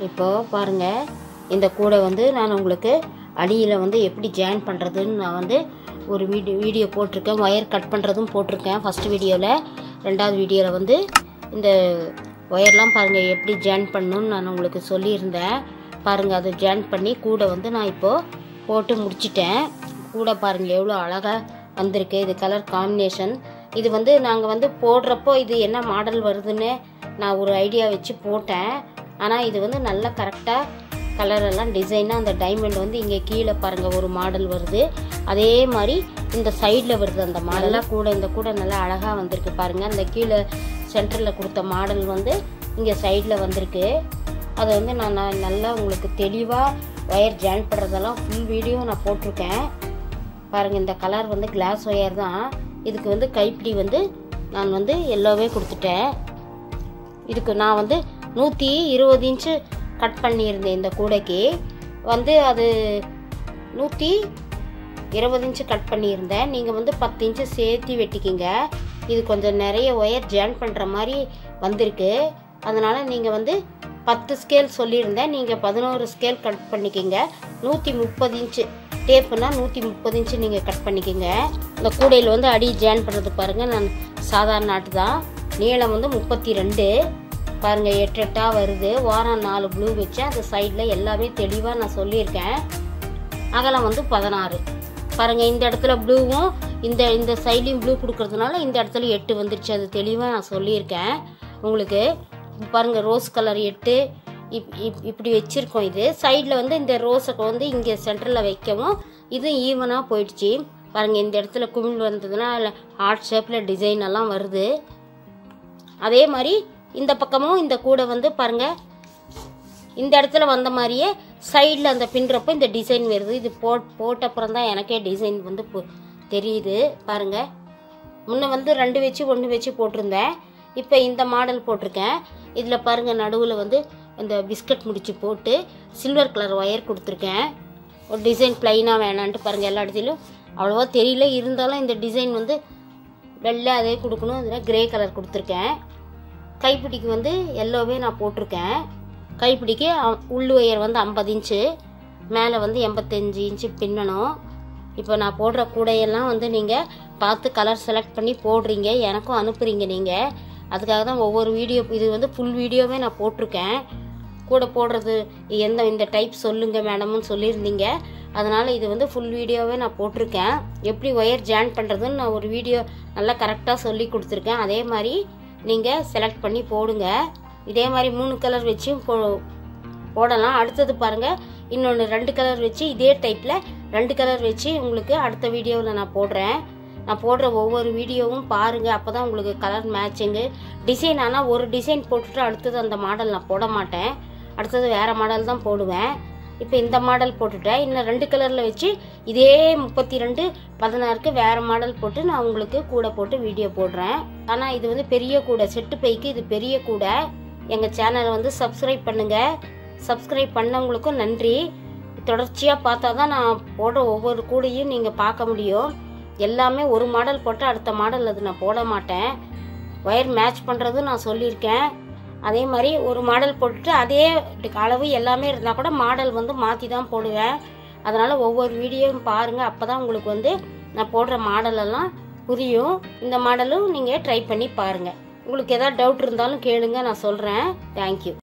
இப்போ பாருங்கள் இந்த கூடை வந்து நான் உங்களுக்கு அடியில் வந்து எப்படி ஜாயின் பண்ணுறதுன்னு நான் வந்து ஒரு வீடியோ வீடியோ போட்டிருக்கேன் ஒயர் கட் பண்ணுறதும் போட்டிருக்கேன் ஃபஸ்ட்டு வீடியோவில் ரெண்டாவது வீடியோவில் வந்து இந்த ஒயர்லாம் பாருங்கள் எப்படி ஜாயின் பண்ணணும்னு நான் உங்களுக்கு சொல்லியிருந்தேன் பாருங்கள் அதை ஜாயின் பண்ணி கூடை வந்து நான் இப்போது போட்டு முடிச்சிட்டேன் கூடை பாருங்கள் எவ்வளோ அழகாக வந்திருக்கு இது கலர் காம்பினேஷன் இது வந்து நாங்கள் வந்து போடுறப்போ இது என்ன மாடல் வருதுன்னு நான் ஒரு ஐடியா வச்சு போட்டேன் ஆனால் இது வந்து நல்லா கரெக்டாக கலர் எல்லாம் டிசைனாக அந்த டைமண்ட் வந்து இங்கே கீழே பாருங்கள் ஒரு மாடல் வருது அதே மாதிரி இந்த சைடில் வருது அந்த மாடலாக கூட இந்த கூட நல்லா அழகாக வந்திருக்கு பாருங்கள் அந்த கீழே சென்டரில் கொடுத்த மாடல் வந்து இங்கே சைடில் வந்திருக்கு அதை வந்து நான் நான் நல்லா உங்களுக்கு தெளிவாக ஒயர் ஜாயின் பண்ணுறதெல்லாம் ஃபுல் வீடியோ நான் போட்டிருக்கேன் பாருங்கள் இந்த கலர் வந்து கிளாஸ் ஒயர் தான் இதுக்கு வந்து கைப்பிடி வந்து நான் வந்து எல்லோவே கொடுத்துட்டேன் இதுக்கு நான் வந்து நூற்றி இருபது இன்ச்சு கட் பண்ணியிருந்தேன் இந்த கூடைக்கு வந்து அது நூற்றி இருபது இன்ச்சு கட் பண்ணியிருந்தேன் நீங்கள் வந்து பத்து இன்ச்சு சேர்த்து வெட்டிக்கிங்க இது கொஞ்சம் நிறைய ஒயர் ஜாயின் பண்ணுற மாதிரி வந்திருக்கு அதனால் நீங்கள் வந்து பத்து ஸ்கேல் சொல்லியிருந்தேன் நீங்கள் பதினோரு ஸ்கேல் கட் பண்ணிக்கிங்க நூற்றி முப்பது இன்ச்சு டேப்புனா நூற்றி முப்பது இன்ச்சு நீங்கள் கட் பண்ணிக்கிங்க இந்த கூடையில் வந்து அடி ஜாயின் பண்ணுறது பாருங்கள் நான் சாதாரண நாட்டு தான் நீளம் வந்து முப்பத்தி ரெண்டு பாருங்கள் எட்டு எட்டாக வருது வாரம் நாலு ப்ளூ வச்சேன் அந்த சைடில் எல்லாமே தெளிவாக நான் சொல்லியிருக்கேன் அகலம் வந்து பதினாறு பாருங்கள் இந்த இடத்துல ப்ளூவும் இந்த இந்த சைட்லேயும் ப்ளூ கொடுக்கறதுனால இந்த இடத்துல எட்டு வந்துருச்சு அது தெளிவாக நான் சொல்லியிருக்கேன் உங்களுக்கு பாருங்கள் ரோஸ் கலர் எட்டு இப் இப் இப்படி வச்சுருக்கோம் இது சைடில் வந்து இந்த ரோஸை வந்து இங்கே சென்டரில் வைக்கவும் இது ஈவனாக போயிடுச்சு பாருங்கள் இந்த இடத்துல குமிழ் வந்ததுன்னா ஹார்ட் ஷேப்பில் டிசைன் எல்லாம் வருது அதே மாதிரி இந்த பக்கமும் இந்த கூடை வந்து பாருங்கள் இந்த இடத்துல வந்த மாதிரியே சைடில் அந்த பின்னுறப்போ இந்த டிசைன் வருது இது போட் போட்ட அப்புறம் தான் எனக்கே டிசைன் வந்து பு- தெரியுது பாருங்கள் முன்ன வந்து ரெண்டு வச்சு ஒன்று வச்சு போட்டிருந்தேன் இப்போ இந்த மாடல் போட்டிருக்கேன் இதில் பாருங்கள் நடுவில் வந்து இந்த பிஸ்கட் முடிச்சு போட்டு சில்வர் கலர் ஒயர் கொடுத்துருக்கேன் ஒரு டிசைன் ப்ளைனாக வேணான்ட்டு பாருங்கள் எல்லா இடத்துலையும் அவ்வளோவா தெரியல இருந்தாலும் இந்த டிசைன் வந்து வெள்ளை அதே கொடுக்கணும் இதில் கிரே கலர் கொடுத்துருக்கேன் கைப்பிடிக்கு வந்து எல்லோவே நான் போட்டிருக்கேன் கைப்பிடிக்கு அ- உள் ஒயர் வந்து ஐம்பது இன்ச்சு மேலே வந்து எண்பத்தஞ்சு இன்ச்சு பின்னணும் இப்போ நான் போடுற கூடையெல்லாம் வந்து நீங்கள் பார்த்து கலர் செலக்ட் பண்ணி போடுறீங்க எனக்கும் அனுப்புகிறீங்க நீங்கள் அதுக்காக தான் ஒவ்வொரு வீடியோ இது வந்து ஃபுல் வீடியோவே நான் போட்டிருக்கேன் கூட போடுறது எந்த இந்த டைப் சொல்லுங்க மேடம்னு சொல்லியிருந்தீங்க அதனால் இது வந்து ஃபுல் வீடியோவே நான் போட்டிருக்கேன் எப்படி ஒயர் ஜாயின் பண்ணுறதுன்னு நான் ஒரு வீடியோ நல்லா கரெக்டாக சொல்லி கொடுத்துருக்கேன் அதே மாதிரி நீங்கள் செலக்ட் பண்ணி போடுங்க இதே மாதிரி மூணு கலர் வச்சும் போ போடலாம் அடுத்தது பாருங்கள் இன்னொன்று ரெண்டு கலர் வச்சு இதே டைப்பில் ரெண்டு கலர் வச்சு உங்களுக்கு அடுத்த வீடியோவில் நான் போடுறேன் நான் போடுற ஒவ்வொரு வீடியோவும் பாருங்கள் அப்போ தான் உங்களுக்கு கலர் மேட்சிங்கு டிசைன் ஆனால் ஒரு டிசைன் போட்டுட்டு அடுத்தது அந்த மாடல் நான் போட மாட்டேன் அடுத்தது வேறு மாடல் தான் போடுவேன் இப்போ இந்த மாடல் போட்டுட்டேன் இன்னும் ரெண்டு கலரில் வச்சு இதே முப்பத்தி ரெண்டு பதினாறுக்கு வேறு மாடல் போட்டு நான் உங்களுக்கு கூடை போட்டு வீடியோ போடுறேன் ஆனால் இது வந்து பெரிய கூடை செட்டு பைக்கு இது பெரிய கூடை எங்கள் சேனலை வந்து சப்ஸ்கிரைப் பண்ணுங்கள் சப்ஸ்கிரைப் பண்ணவங்களுக்கும் நன்றி தொடர்ச்சியாக பார்த்தா தான் நான் போடுற ஒவ்வொரு கூடையும் நீங்கள் பார்க்க முடியும் எல்லாமே ஒரு மாடல் போட்டால் அடுத்த மாடல் அது நான் போட மாட்டேன் ஒயர் மேட்ச் பண்ணுறதும் நான் சொல்லியிருக்கேன் அதே மாதிரி ஒரு மாடல் போட்டுட்டு அதே அளவு எல்லாமே இருந்தால் கூட மாடல் வந்து மாற்றி தான் போடுவேன் அதனால் ஒவ்வொரு வீடியோவும் பாருங்கள் அப்போ தான் உங்களுக்கு வந்து நான் போடுற மாடலெல்லாம் புரியும் இந்த மாடலும் நீங்கள் ட்ரை பண்ணி பாருங்கள் உங்களுக்கு எதாவது டவுட் இருந்தாலும் கேளுங்க நான் சொல்கிறேன் தேங்க்யூ